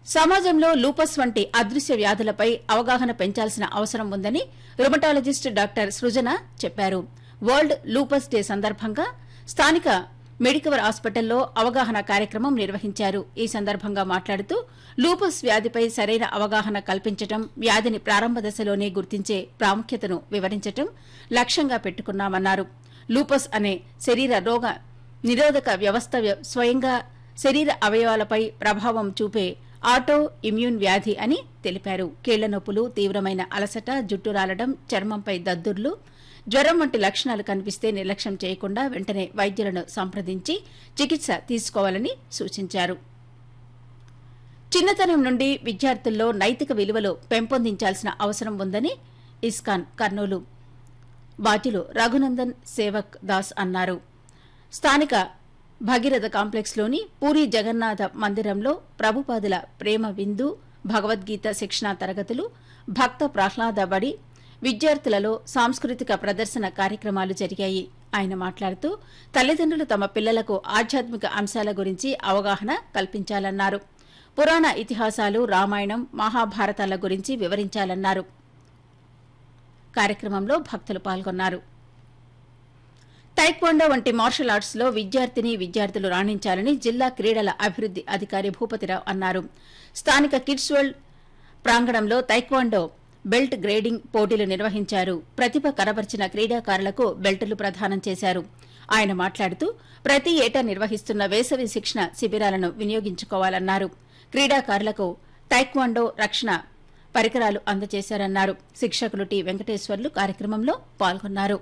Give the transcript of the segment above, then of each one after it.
సమాజంలో లూపస్ వంటి అదృశ్య వ్యాధులపై అవగాహన పెంచాల్సిన అవసరం ఉందని రుమటాలజిస్ట్ డాక్టర్ సృజన చెప్పారు వరల్డ్ లూపస్ డే సందర్భంగా స్థానిక మెడికవర్ హాస్పిటల్లో అవగాహన కార్యక్రమం నిర్వహించారు ఈ సందర్భంగా మాట్లాడుతూ లూపస్ వ్యాధిపై సరైన అవగాహన కల్పించడం వ్యాధిని ప్రారంభ దశలోనే గుర్తించే ప్రాముఖ్యతను వివరించడం లక్ష్యంగా పెట్టుకున్నామన్నారు లూపస్ అనే శరీర రోగ నిరోధక వ్యవస్థ వ్య- స్వయంగా శరీర అవయవాలపై ప్రభావం చూపే ఆటో ఇమ్యూన్ వ్యాధి అని తెలిపారు కీళ్ల నొప్పులు తీవ్రమైన అలసట జుట్టు రాలడం చర్మంపై దద్దుర్లు జ్వరం వంటి లక్షణాలు కనిపిస్తే నిర్లక్ష్యం చేయకుండా వెంటనే వైద్యులను సంప్రదించి చికిత్స తీసుకోవాలని సూచించారు చిన్నతనం నుండి విద్యార్థుల్లో నైతిక విలువలు పెంపొందించాల్సిన అవసరం ఉందని ఇస్కాన్ కర్నూలు బాధ్యులు రఘునందన్ సేవక్ దాస్ అన్నారు స్థానిక భగీరథ కాంప్లెక్స్లోని పూరి జగన్నాథ మందిరంలో ప్రభుపాదుల ప్రేమ విందు భగవద్గీత శిక్షణా తరగతులు భక్త ప్రహ్లాద బడి విద్యార్థులలో సాంస్కృతిక ప్రదర్శన కార్యక్రమాలు జరిగాయి ఆయన మాట్లాడుతూ తల్లిదండ్రులు తమ పిల్లలకు ఆధ్యాత్మిక అంశాల గురించి అవగాహన కల్పించాలన్నారు పురాణ ఇతిహాసాలు రామాయణం మహాభారతాల గురించి వివరించాలన్నారు కార్యక్రమంలో భక్తులు పాల్గొన్నారు టైక్వాండో వంటి మార్షల్ ఆర్ట్స్ లో విద్యార్థిని విద్యార్థులు రాణించాలని జిల్లా క్రీడల అభివృద్ది అధికారి భూపతిరావు అన్నారు స్థానిక కిడ్స్ వరల్డ్ ప్రాంగణంలో తైక్వాండో బెల్ట్ గ్రేడింగ్ పోటీలు నిర్వహించారు ప్రతిభ కనబర్చిన క్రీడాకారులకు బెల్టులు ప్రదానం చేశారు ఆయన మాట్లాడుతూ ప్రతి ఏటా నిర్వహిస్తున్న వేసవి శిక్షణ శిబిరాలను వినియోగించుకోవాలన్నారు క్రీడాకారులకు టైక్వాండో రక్షణ పరికరాలు అందజేశారన్నారు శిక్షకులు టి వెంకటేశ్వర్లు కార్యక్రమంలో పాల్గొన్నారు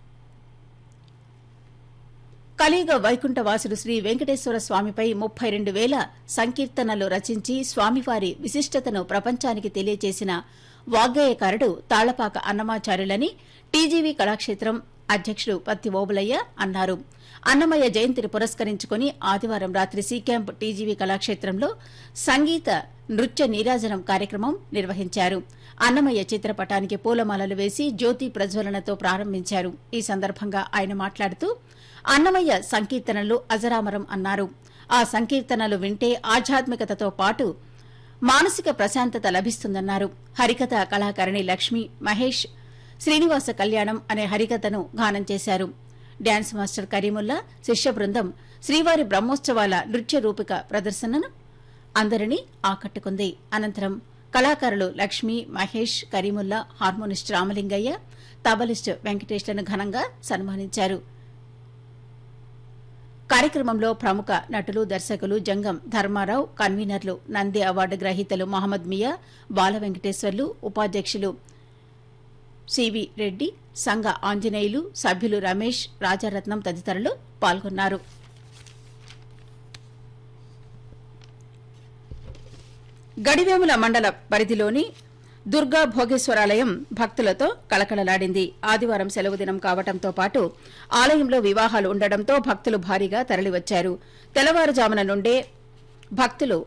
కలియుగ వైకుంఠవాసుడు శ్రీ వెంకటేశ్వర స్వామిపై ముప్పై రెండు వేల సంకీర్తనలు రచించి స్వామివారి విశిష్టతను ప్రపంచానికి తెలియజేసిన వాగ్గేయకారుడు తాళ్లపాక అన్నమాచార్యులని టీజీవీ కళాక్షేత్రం అధ్యక్షుడు పత్తి ఓబులయ్య అన్నారు అన్నమయ్య జయంతిని పురస్కరించుకుని ఆదివారం రాత్రి సి క్యాంప్ టీజీవీ కళాక్షేత్రంలో సంగీత నృత్య నీరాజనం కార్యక్రమం నిర్వహించారు అన్నమయ్య చిత్రపటానికి పూలమాలలు వేసి జ్యోతి ప్రజ్వలనతో ప్రారంభించారు ఈ సందర్భంగా ఆయన మాట్లాడుతూ అన్నమయ్య సంకీర్తనలు అజరామరం అన్నారు ఆ సంకీర్తనలు వింటే ఆధ్యాత్మికతతో పాటు మానసిక ప్రశాంతత లభిస్తుందన్నారు హరికథ కళాకారిణి లక్ష్మి మహేష్ శ్రీనివాస కళ్యాణం అనే హరికథను గానం చేశారు డ్యాన్స్ మాస్టర్ కరీముల్లా శిష్య బృందం శ్రీవారి బ్రహ్మోత్సవాల నృత్య రూపిక ప్రదర్శనను అందరినీ ఆకట్టుకుంది అనంతరం కళాకారులు లక్ష్మి మహేష్ కరీముల్లా హార్మోనిస్ట్ రామలింగయ్య తబలిస్ట్ వెంకటేష్లను ఘనంగా సన్మానించారు కార్యక్రమంలో ప్రముఖ నటులు దర్శకులు జంగం ధర్మారావు కన్వీనర్లు నంది అవార్డు గ్రహీతలు మహమ్మద్ మియా బాల వెంకటేశ్వర్లు ఉపాధ్యక్షులు సివి రెడ్డి సంఘ ఆంజనేయులు సభ్యులు రమేష్ రాజారత్నం తదితరులు పాల్గొన్నారు గడివేముల మండల పరిధిలోని దుర్గా భోగేశ్వరాలయం భక్తులతో కళకళలాడింది ఆదివారం సెలవు దినం కావడంతో పాటు ఆలయంలో వివాహాలు ఉండడంతో భక్తులు భారీగా తరలివచ్చారు తెల్లవారుజామున నుండే భక్తులు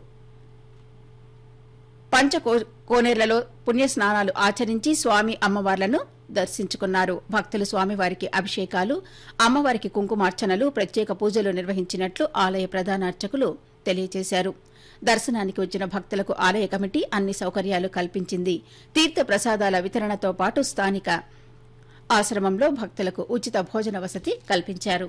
పంచ కో- కోనేర్లలో పుణ్యస్నానాలు ఆచరించి స్వామి అమ్మవార్లను దర్శించుకున్నారు భక్తులు స్వామివారికి అభిషేకాలు అమ్మవారికి కుంకుమార్చనలు ప్రత్యేక పూజలు నిర్వహించినట్లు ఆలయ ప్రధాన అర్చకులు తెలియజేశారు దర్శనానికి వచ్చిన భక్తులకు ఆలయ కమిటీ అన్ని సౌకర్యాలు కల్పించింది తీర్థ ప్రసాదాల వితరణతో పాటు స్థానిక ఆశ్రమంలో భక్తులకు ఉచిత భోజన వసతి కల్పించారు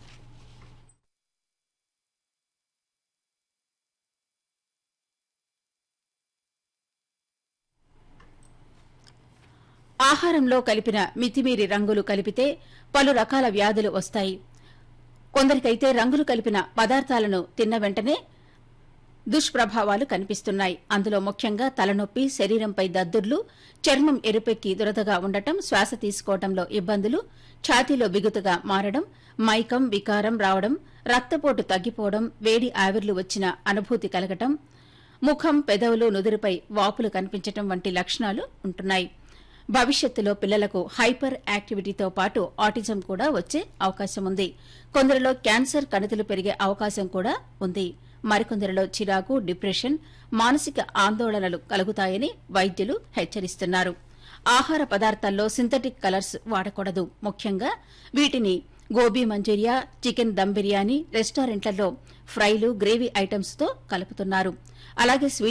ఆహారంలో కలిపిన మితిమీరి రంగులు కలిపితే పలు రకాల వ్యాధులు వస్తాయి కొందరికైతే రంగులు కలిపిన పదార్థాలను తిన్న వెంటనే దుష్ప్రభావాలు కనిపిస్తున్నాయి అందులో ముఖ్యంగా తలనొప్పి శరీరంపై దద్దుర్లు చర్మం ఎరుపెక్కి దురదగా ఉండటం శ్వాస తీసుకోవడంలో ఇబ్బందులు ఛాతీలో బిగుతుగా మారడం మైకం వికారం రావడం రక్తపోటు తగ్గిపోవడం వేడి ఆవిర్లు వచ్చిన అనుభూతి కలగటం ముఖం పెదవులు నుదురుపై వాపులు కనిపించటం వంటి లక్షణాలు ఉంటున్నాయి భవిష్యత్తులో పిల్లలకు హైపర్ యాక్టివిటీతో పాటు ఆటిజం కూడా వచ్చే అవకాశం ఉంది కొందరిలో క్యాన్సర్ కణితులు పెరిగే అవకాశం కూడా ఉంది మరికొందరిలో చిరాకు డిప్రెషన్ మానసిక ఆందోళనలు కలుగుతాయని వైద్యులు హెచ్చరిస్తున్నారు ఆహార పదార్థాల్లో సింథటిక్ కలర్స్ వాడకూడదు ముఖ్యంగా వీటిని గోబీ మంచూరియా చికెన్ దమ్ బిర్యానీ రెస్టారెంట్లలో ఫ్రైలు గ్రేవీ ఐటమ్స్ తో కలుపుతున్నారు అలాగే స్వీట్